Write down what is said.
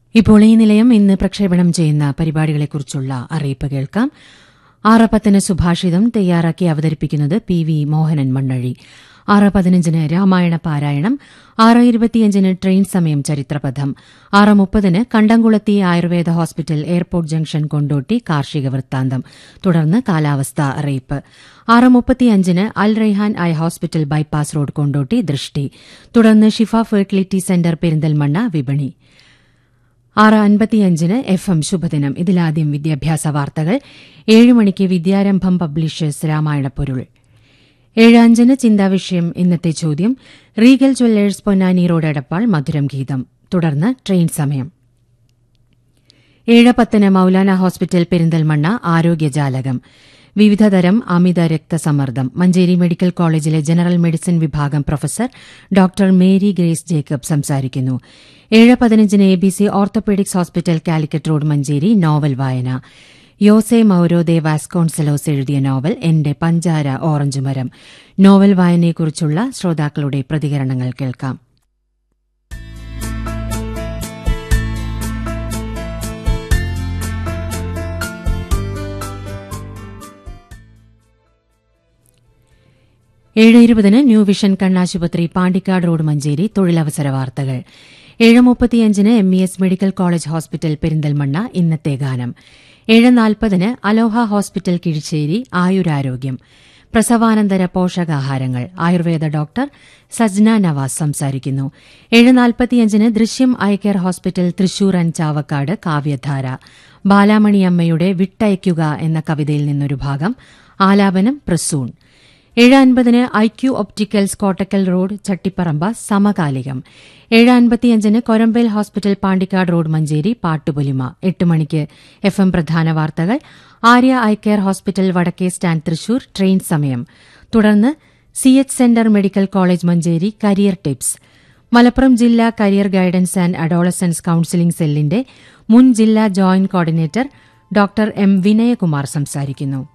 ഇപ്പോൾ ഈ നിലയം ഇന്ന് പ്രക്ഷേപണം ചെയ്യുന്ന പരിപാടികളെക്കുറിച്ചുള്ള അറിയിപ്പ് കേൾക്കാം ആറ് പത്തിന് സുഭാഷിതം തയ്യാറാക്കി അവതരിപ്പിക്കുന്നത് പി വി മോഹനൻ മണ്ണഴി ആറ് പതിനഞ്ചിന് രാമായണ പാരായണം ആറ് ഇരുപത്തിയഞ്ചിന് ട്രെയിൻ സമയം ചരിത്രപഥം ആറ് മുപ്പതിന് Kandamkulathi Ayurveda hospital airport junction Kondotty കാർഷിക വൃത്താന്തം തുടർന്ന് കാലാവസ്ഥാ അറിയിപ്പ് ആറ് മുപ്പത്തിയഞ്ചിന് Al Raihan eye hospital bypass road Kondotty ദൃഷ്ടി തുടർന്ന് ഷിഫ ഫെർട്ടിലിറ്റി സെന്റർ പെരിന്തൽമണ്ണ വിപണി ആറ് അൻപത്തിയഞ്ചിന് എഫ് എം ശുഭദിനം ഇതിലാദ്യം വിദ്യാഭ്യാസ വാർത്തകൾ ഏഴ് മണിക്ക് വിദ്യാരംഭം പബ്ലിഷേഴ്സ് രാമായണപ്പൊരുൾ ഏഴ് അഞ്ചിന് ചിന്താവിഷയം ഇന്നത്തെ ചോദ്യം Regal Jewellers Ponnani road Edappal മധുരം ഗീതം തുടർന്ന് ട്രെയിൻ സമയം ഏഴ് പത്തിന് മൌലാന ഹോസ്പിറ്റൽ പെരിന്തൽമണ്ണ ആരോഗ്യജാലകം വിവിധതരം അമിത രക്തസമ്മർദ്ദം മഞ്ചേരി മെഡിക്കൽ കോളേജിലെ ജനറൽ മെഡിസിൻ വിഭാഗം പ്രൊഫസർ ഡോക്ടർ മേരി ഗ്രേസ് ജേക്കബ് സംസാരിക്കുന്നു ഏഴ് പതിനഞ്ചിന് A B C orthopaedics hospital Calicut road Manjeri novel വായന യോസെ മൌരോ ദേ വാസ്കോൺസെലോസ് എഴുതിയ നോവൽ എന്റെ പഞ്ചാര ഓറഞ്ച് മരം നോവൽ വായനയെക്കുറിച്ചുള്ള ശ്രോതാക്കളുടെ പ്രതികരണങ്ങൾ കേൾക്കാം ഏഴ് ഇരുപതിന് ന്യൂ വിഷൻ കണ്ണാശുപത്രി പാണ്ടിക്കാട് റോഡ് മഞ്ചേരി തൊഴിലവസര വാർത്തകൾ ഏഴ് മുപ്പത്തിയഞ്ചിന് M E S medical college hospital Perinthalmanna ഇന്നത്തെ ഗാനം ഏഴ് നാൽപ്പതിന് അലോഹ ഹോസ്പിറ്റൽ കിഴിശ്ശേരി ആയുരാരോഗ്യം പ്രസവാനന്തര പോഷകാഹാരങ്ങൾ ആയുർവേദ ഡോക്ടർ സജ്ന നവാസ് സംസാരിക്കുന്നു ഏഴ് നാൽപ്പത്തിയഞ്ചിന് ദൃശ്യം eye care hospital Thrissur and Chavakkad കാവ്യധാര ബാലാമണിയമ്മയുടെ വിട്ടയക്കുക എന്ന കവിതയിൽ നിന്നൊരു ഭാഗം ആലാപനം പ്രസൂൺ ഏഴ് അൻപതിന് I Q opticals Kottakkal road Chattiparamba സമകാലികം ഏഴ് അൻപത്തിയഞ്ചിന് കൊരമ്പേൽ ഹോസ്പിറ്റൽ പാണ്ടിക്കാട് റോഡ് മഞ്ചേരി പാട്ടുപൊലിമ എട്ട് മണിക്ക് എഫ് എം പ്രധാന വാർത്തകൾ ആര്യ ഐ കെയർ ഹോസ്പിറ്റൽ വടക്കേ സ്റ്റാൻഡ് തൃശൂർ ട്രെയിൻ സമയം തുടർന്ന് C H centre medical college Manjeri career tips Malappuram ജില്ലാ career guidance and adolescence counselling സെല്ലിന്റെ മുൻ ജില്ലാ joint coordinator doctor M Vinayakumar സംസാരിക്കുന്നു